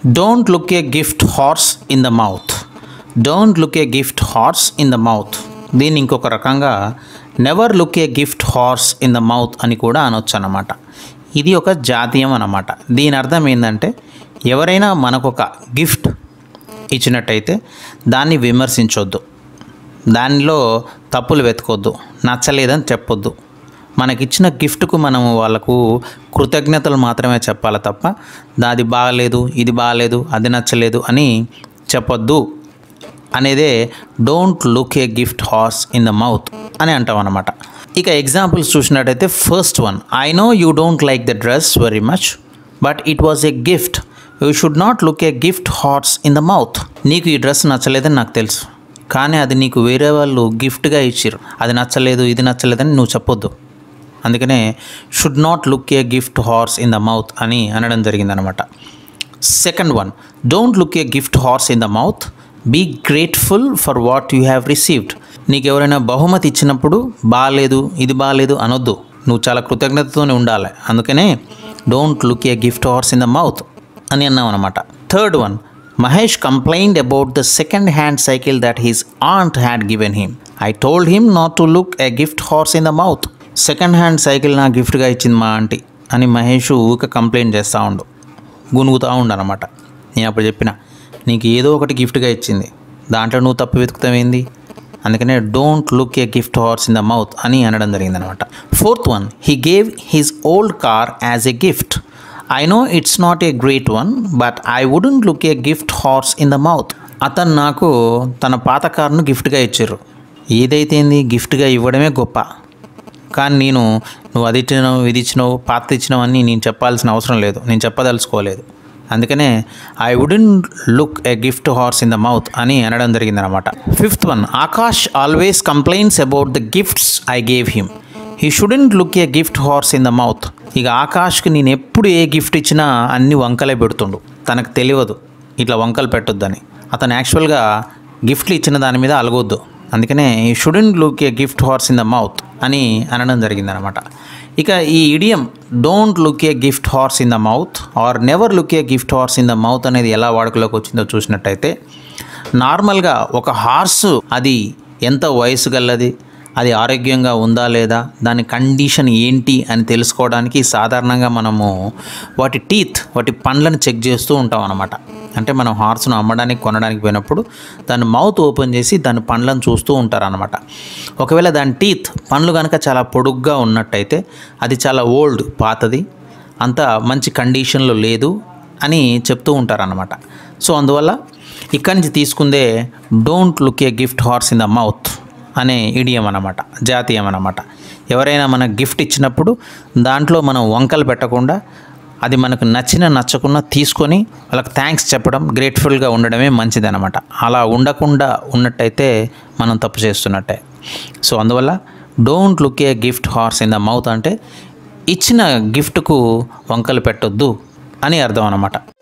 don't look a gift horse in the mouth don't look a gift horse in the mouth దీన్ని ఇంకొక రకంగా never look a gift horse in the mouth అని కూడా అనొచ్చు అన్నమాట ఇది ఒక జాతీయం అన్నమాట దీని అర్థం ఏంటంటే ఎవరైనా మనకొక గిఫ్ట్ ఇచ్చినట్టయితే దాన్ని విమర్శించొద్దు దానిలో తప్పులు వెతకొద్దు నచ్చలేదని చెప్పొద్దు మనకిచ్చిన గిఫ్ట్కు మనము వాళ్ళకు కృతజ్ఞతలు మాత్రమే చెప్పాలి తప్ప అది బాగలేదు ఇది బాగలేదు అది నచ్చలేదు అని చెప్పొద్దు అనేదే don't look a gift horse in the mouth అని అంటాం అనమాట ఇక ఎగ్జాంపుల్స్ చూసినట్టయితే first one I know you don't like the dress very much but it was a gift you should not look a gift horse in the mouth నీకు ఈ dress నచ్చలేదని నాకు తెలుసు కానీ అది నీకు వేరే వాళ్ళు గిఫ్ట్గా ఇచ్చారు అది నచ్చలేదు ఇది నచ్చలేదని నువ్వు చెప్పొద్దు అందుకనే should not look a gift horse in the mouth అని అనడం జరిగిందనమాట second one don't look a gift horse in the mouth be grateful for what you have received నీకు ఎవరైనా బహుమతి ఇచ్చినప్పుడు బాగాలేదు ఇది బాగాలేదు అనొద్దు నువ్వు చాలా కృతజ్ఞతతోనే ఉండాలి అందుకనే don't look a gift horse in the mouth అని అన్నాం అనమాట third one Mahesh complained about the second hand cycle that he's aunt had given him I told him not to look a gift horse in the mouth second hand cycle నా గిఫ్ట్గా ఇచ్చింది మా aunty అని మహేష్ ఊక complaint చేస్తూ ఉండు గునుగుతూ ఉండనమాట నేను అప్పుడు చెప్పిన నీకు ఏదో ఒకటి గిఫ్ట్గా ఇచ్చింది దాంట్లో నువ్వు తప్పు వెతుకుతావేంది అందుకనే don't look a gift horse in the mouth అని అనడం జరిగిందనమాట fourth one he gave his old car as a gift I know it's not a great one but I wouldn't look a gift horse in the mouth అతను నాకు తన పాత కారును గిఫ్ట్గా ఇచ్చారు ఏదైతే గిఫ్ట్గా ఇవ్వడమే గొప్ప కానీ నేను నువ్వు అది ఇచ్చినావు ఇది ఇచ్చినావు పాత ఇచ్చినావని నేను చెప్పాల్సిన అవసరం లేదు నేను చెప్పదలుచుకోలేదు అందుకనే I wouldn't look a gift horse in the mouth అని అనడం జరిగిందనమాట fifth one Akash always complaints about the gifts I gave him he shouldn't look a gift horse in the mouth ఇక ఆకాష్కి నేను ఎప్పుడు ఏ గిఫ్ట్ ఇచ్చినా అన్ని వంకలే పెడుతుండు తనకు తెలియదు ఇట్లా వంకలు పెట్టొద్దని అతను యాక్చువల్గా గిఫ్ట్లు ఇచ్చిన దాని మీద అలగొద్దు అందుకనే he shouldn't look a gift horse in the mouth అని అనడం జరిగిందనమాట ఇక ఈ idiom don't look a gift horse in the mouth or never look a gift horse in the mouth అనేది ఎలా వాడుకలోకి వచ్చిందో చూసినట్టయితే నార్మల్గా ఒక హార్స్ అది ఎంత వయసు గలది అది ఆరోగ్యంగా ఉందా లేదా దాని కండిషన్ ఏంటి అని తెలుసుకోవడానికి సాధారణంగా మనము వాటి టీత్ వాటి పండ్లను చెక్ చేస్తూ ఉంటాం అనమాట అంటే మనం హార్స్ను అమ్మడానికి కొనడానికి పోయినప్పుడు దాని మౌత్ ఓపెన్ చేసి దాని పండ్లను చూస్తూ ఉంటారు అనమాట ఒకవేళ దాని టీత్ పండ్లు కనుక చాలా పొడుగ్గా ఉన్నట్టయితే అది చాలా ఓల్డ్ పాతది అంత మంచి కండిషన్లో లేదు అని చెప్తూ ఉంటారనమాట సో అందువల్ల ఇక్కడి నుంచి తీసుకుందే don't look a gift horse in the mouth అనే ఇడియం అనమాట జాతీయం అనమాట ఎవరైనా మనకు గిఫ్ట్ ఇచ్చినప్పుడు దాంట్లో మనం వంకలు పెట్టకుండా అది మనకు నచ్చిన నచ్చకుండా తీసుకొని వాళ్ళకి థ్యాంక్స్ చెప్పడం గ్రేట్ఫుల్గా ఉండడమే మంచిదన్నమాట అలా ఉండకుండా ఉన్నట్టయితే మనం తప్పు చేస్తున్నట్టే సో అందువల్ల don't look a gift horse in the mouth అంటే ఇచ్చిన గిఫ్ట్కు వంకలు పెట్టొద్దు అని అర్థం అనమాట